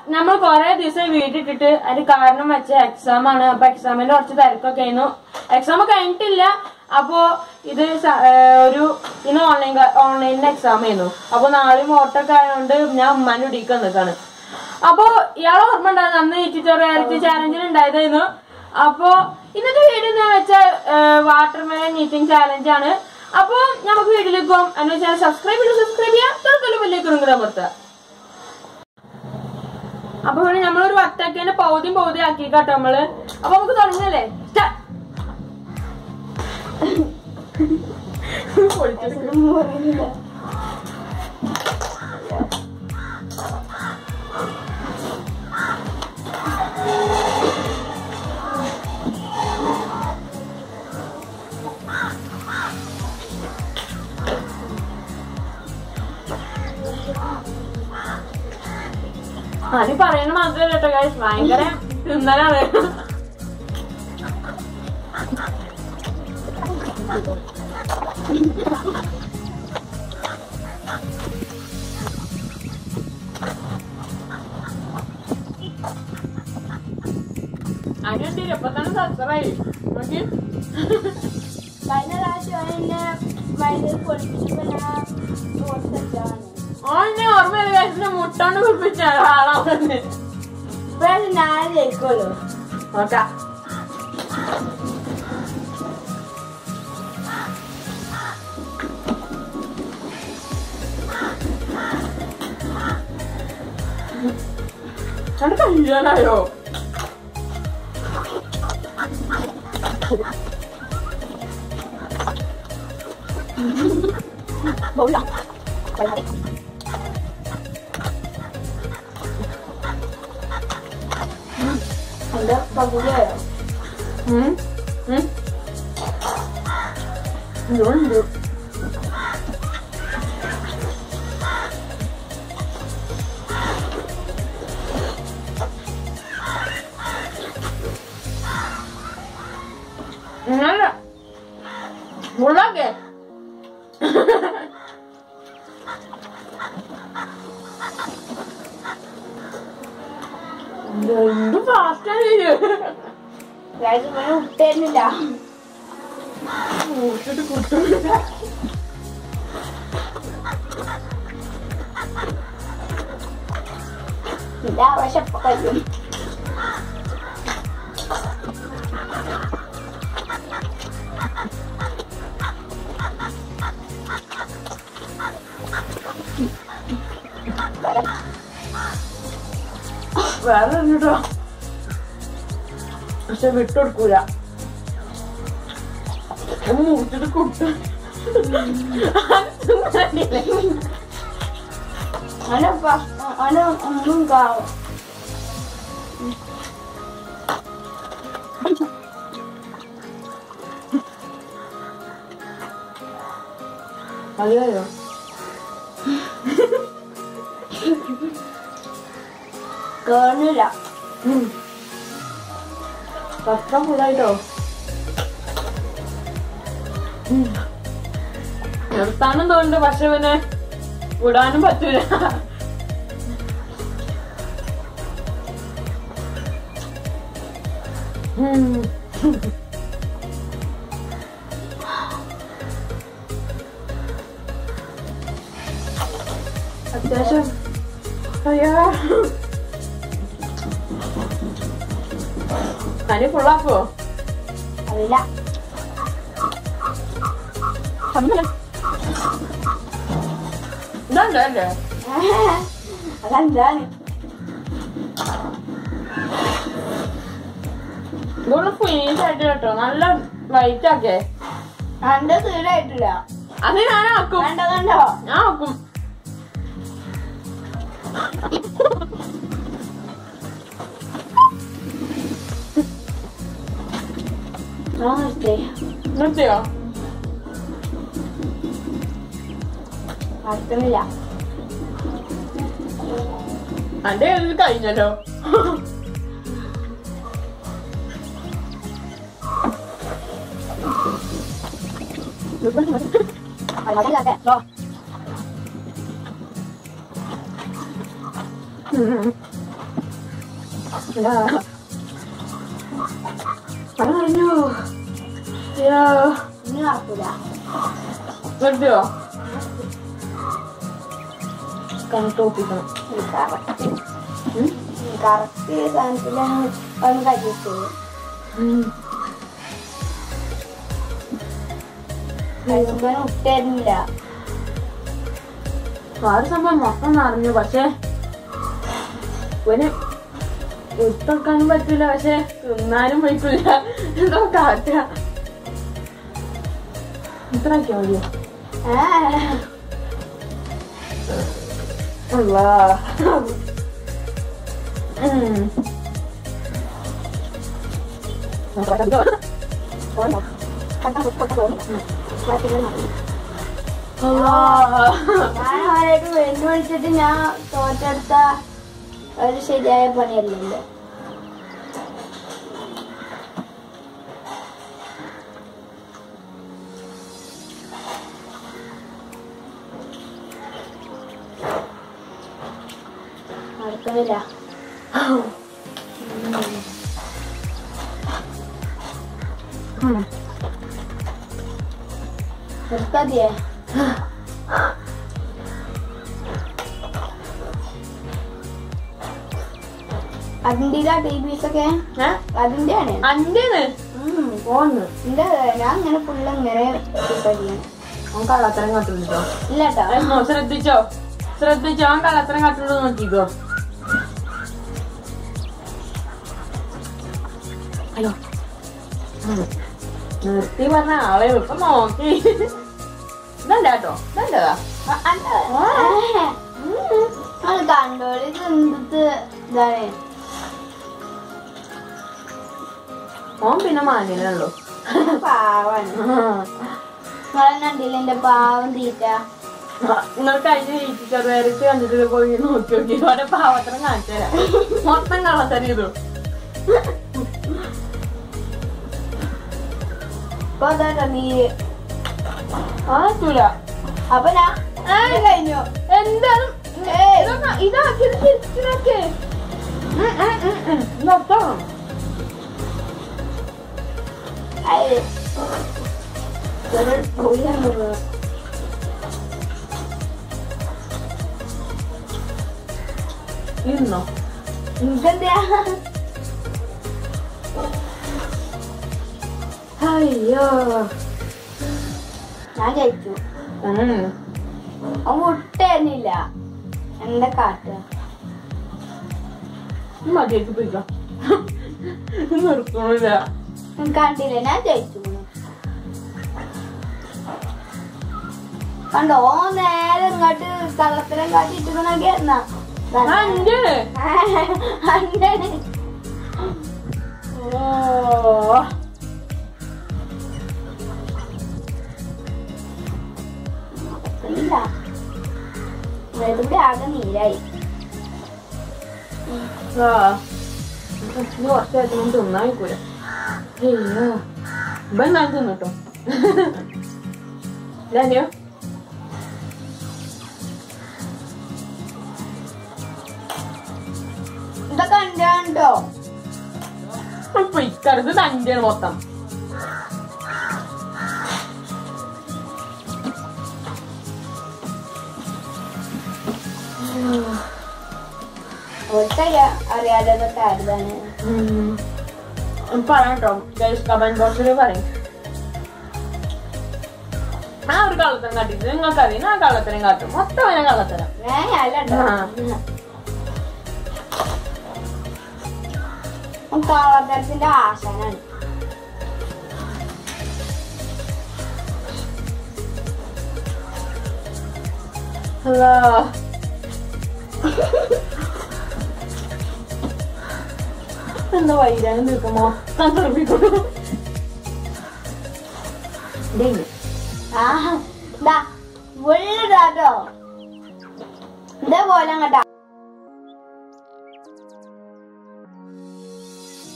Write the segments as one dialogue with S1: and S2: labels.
S1: നമ്മൾ കൊറേ ദിവസം വീട്ടിട്ടിട്ട് അതിന് കാരണം വെച്ച എക്സാം ആണ് അപ്പൊ എക്സാമിന്റെ കുറച്ച് തിരക്കൊക്കെ ആയിരുന്നു എക്സാം കഴിഞ്ഞിട്ടില്ല അപ്പോ ഇത് സ- ഏഹ് ഒരു ഇന്ന് ഓൺലൈൻ ഓൺലൈനിൽ എക്സാം ആയിരുന്നു അപ്പൊ നാളെയും ഓട്ടൊക്കെ ആയതുകൊണ്ട് ഞാൻ ഉമ്മാന്റെ ഇടിക്ക് വന്നിട്ടാണ് അപ്പൊ ഇയാളെ ഓർമ്മ ഉണ്ടായിരുന്നു അന്ന് ടീച്ചർ ചാലഞ്ചിൽ ഉണ്ടായതായിരുന്നു അപ്പൊ ഇന്നത്തെ വീഡിയോ എന്ന് വെച്ചാൽ വാട്ടർ മെലൻ നീറ്റിംഗ് ചാലഞ്ച് ആണ് അപ്പൊ നമുക്ക് വീട്ടിലേക്ക് പോകും എന്ന് വെച്ചാൽ സബ്സ്ക്രൈബ് ചെയ്ത് സബ്സ്ക്രൈബ് ചെയ്യാം തൊട്ടു വലിയ കുറുങ്ങുക അമർത്തുക അപ്പൊ പിന്നെ നമ്മളൊരു വട്ടക്കേനെ പൗതിയും പൗതി ആക്കി കേട്ടോ നമ്മള് അപ്പൊ നമുക്ക് തുടങ്ങല്ലേ Start. അത് പറയുന്ന മാത്രമല്ല കേട്ടോ guys. ഭയങ്കര തിന്നലാണ് അതിനുണ്ട് ഇപ്പൊ തന്നെ സത്സറായി നോക്കി
S2: കഴിഞ്ഞ പ്രാവശ്യം എന്നെ വയലിൽ പൊളിപ്പിച്ചപ്പോ ഞാൻ റോഡ് സെറ്റാണ്
S1: ഓനെ ഓർമ്മയില്ല കഴിച്ചിട്ട് മുട്ടോണ്ട് കുറിപ്പിച്ച ആളാവുന്നത്
S2: ഇപ്പോഴാണ് ഞാൻ ജയിക്കുള്ളൂ
S1: നോക്കാം അത് കഴിയാനായോ
S2: എന്റെ പകുതിയായോ
S1: ഉം. ഉം. ഇതുണ്ട്. നല്ല മുളകെ എന്ത് ഫാസ്റ്റാണ്
S2: ഗൈസ് ഇവന് വിട്ടേരുന്നില്ല
S1: മൂട്ടിട്ട് കുത്തുന്നില്ല
S2: ഇല്ല പക്ഷെ ഇപ്പൊ കഴിയും
S1: വേറെ കേട്ടോ പക്ഷെ വിട്ടുകൊടുക്കൂല ഒന്ന് മൂട്ടിട്ട് കുട്ടു
S2: അവന് അവന് ഒന്നും കാണും
S1: അതെയോ
S2: കേറുന്നില്ല
S1: പത്രം ഫുള്ളായിട്ടോ നിർത്താനും തോന്നുന്നുണ്ട് പക്ഷെ പിന്നെ വിടാനും പറ്റൂല ഉം. അത്യാവശ്യം അയ്യാ പനി ഫുള്ളാക്കോ
S2: അറിയില്ല
S1: ഇതുണ്ടല്ലേ
S2: അതെന്താണ്
S1: ഇതുകൊണ്ട് ഫിനിഷ് ആയിട്ട് കേട്ടോ നല്ല വൈറ്റ് ആക്കേ
S2: എന്റെ തീരായിട്ടില്ല
S1: അത് ഞാൻ ആക്കും
S2: കണ്ടോ കണ്ടോ
S1: ഞാൻ ആക്കും
S2: ആ നിർത്തേ
S1: നിർത്തിയോ
S2: നടക്കുന്നില്ല
S1: അന്റെ ഇത് കഴിഞ്ഞല്ലോ
S2: അതില്ലാതെ ഓ
S1: പറഞ്ഞു യാ
S2: ഇനി നടക്കൂല
S1: വെറുതെയോ കണക്ക് ഒപ്പിക്കണം
S2: കറക്റ്റ് കറക്റ്റ് സാധനത്തിലാണ് ഒന്ന് കഴിച്ചത് കഴിക്കുമ്പോൾ ഇട്ടായിരുന്നില്ല
S1: ആറ് സംഭവം മൊത്തം നിറഞ്ഞു പക്ഷെ ഇവന് ഇട്ടെടുക്കാനും പറ്റൂല പക്ഷെ തിന്നാനും പറ്റില്ല എന്തോ കാറ്റ ഇത്ര ആക്കിയാ മതിയോ അല്ലാ ഉം. അല്ലാ.
S2: ഞാൻ അവരായിട്ട് വെല്ലുവിളിച്ചിട്ട് ഞാൻ തോറ്റെടുത്ത ഒരു ശരിയായ പണിയല്ലല്ലോ നടക്കുന്നില്ല
S1: ഉം.
S2: നിർത്താതിയേ അതിന്റെ ടി വിസ് ഒക്കെ
S1: ഏ?
S2: അതിന്റെയാണ്
S1: അന്റേന്ന് പോന്ന്
S2: എന്റെ ഞാൻ ഇങ്ങനെ ഫുള്ള് ഇങ്ങനെ കഴിയും
S1: അവൻ കള്ളത്തരം കാട്ടുണ്ടോ
S2: ഇല്ല കേട്ടോ
S1: എന്നോ ശ്രദ്ധിച്ചോ ശ്രദ്ധിച്ചോ അവൻ കള്ളത്തരം കാട്ടുണ്ടോ നോക്കിക്കോ അയ്യോ ഉം. നിർത്തി പറഞ്ഞ ആളെ ഇപ്പൊ നോക്കി ഇതല്ല കേട്ടോ ഇതല്ലതാ
S2: അത് കണ്ടോളി ഇത് എന്ത് ഇതാണ്
S1: ഓൻ പിന്നെ മാന്യനുള്ളൂ
S2: പാവാണ് നിങ്ങളെ കണ്ടില്ല എന്റെ പാവം തീറ്റ
S1: നിങ്ങൾ കഴിഞ്ഞ ചെറുപേരത്ത് കണ്ടിട്ട് പോയി നോക്കി നോക്കി ഇവിടെ പാവത്തരം കാണിച്ചു തരാം മൊത്തം കള്ളത്തരം ചെയ്തു
S2: ഇപ്പൊ അതാ നീ
S1: ആ പറ്റൂല
S2: അപ്പൊ ഞാൻ ഇത് കഴിഞ്ഞു
S1: എന്തായാലും
S2: ഏയ്.
S1: ഇതൊന്ന് ഇതാക്കി ഇത് ശരിക്കിനാക്ക്. ഉം, ഉം, ഉം, ഉം. നിർത്തണം.
S2: അയ്. ഒരു പുളിയാണ് ഇത്.
S1: ഇരുന്നോ
S2: നിനക്കെന്താ
S1: അയ്യോ
S2: ഞാൻ ജയിച്ചു
S1: ഉം.
S2: അവൻ വിട്ടായിരുന്നില്ല എന്താ കാട്ടുക
S1: മതിയായിട്ട് പോയിക്കോ നിർത്തണില്ല
S2: കണ്ടില്ല ഞാൻ ജയിച്ചു കണ്ടോ ഓ നേരെ ഇങ്ങോട്ട് കള്ളത്തിനെ കാട്ടിട്ടിരിക്കണൊക്കെ എന്നാ
S1: അഞ്ച്
S2: അഞ്ചാണ്
S1: ഓ
S2: ഇല്ല ഇവിടെ ആകെ നീരായി
S1: ആ ഇനി കുറച്ചായിട്ട് ഞാൻ തിന്നാൻ നിൽക്കൂല അയ്യോ ഇപ്പം ഞാൻ തിന്നിട്ടോ ഇല്ലയോ
S2: ഇതൊക്കെ കണ്ടോ
S1: ഇപ്പൊ ഇക്കടുത്ത് തന്നെയാണ് മൊത്തം
S2: അവർക്ക് അറിയാലോ ഇതൊക്കെ ആരുതാണ്
S1: ഉം. പറയാം കേട്ടോ ഗൈസ് കമന്റ് ബോക്സിൽ പറയും ആ ഒരു കള്ളത്തരം കാട്ടിട്ട് നിങ്ങൾക്കറിയാം ആ കള്ളത്തരം കാട്ടും മൊത്തം ഞാൻ കള്ളത്തരം
S2: ഏ അല്ലട്ടോ
S1: ആ.
S2: കാളത്തരത്തിന്റെ ആശാനാണ്
S1: ഹലോ എന്താ വൈരാനും തീർക്കുമോ തന്ത്രിപ്പിക്കുന്നു
S2: ആ ദാ വെള്ളിടാട്ടോ ഇതേപോലെ അങ്ങട്ടാ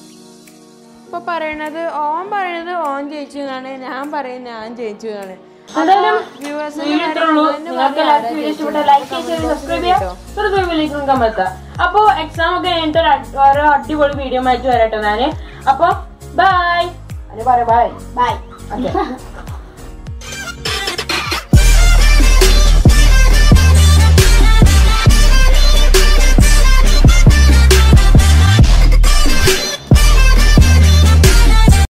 S1: ഇപ്പൊ പറയണത് ഓൻ പറയണത് ഓൻ ജയിച്ചു എന്നാണ് ഞാൻ പറയുന്നത് ഞാൻ ജയിച്ചു എന്നാണ് എന്തായാലും
S3: viewers
S1: വീഡിയോ ഇത്രേ ഉള്ളൂ നിങ്ങൾക്ക് എല്ലാവർക്കും വീഡിയോ ഇഷ്ടപ്പെട്ട ലൈക്ക് ചെയ്യുക സബ്സ്ക്രൈബ് ചെയ്യുക വെറുതെ വിളിക്കും കമ്പത്താ അപ്പൊ എക്സാം ഒക്കെ കഴിഞ്ഞിട്ട് ഒരു അടി- ഓരോ അടിപൊളി വീഡിയോ ആയിട്ട് വരട്ടെ ഞാന് അപ്പൊ ബൈ
S2: ബൈ
S1: ഓക്കെ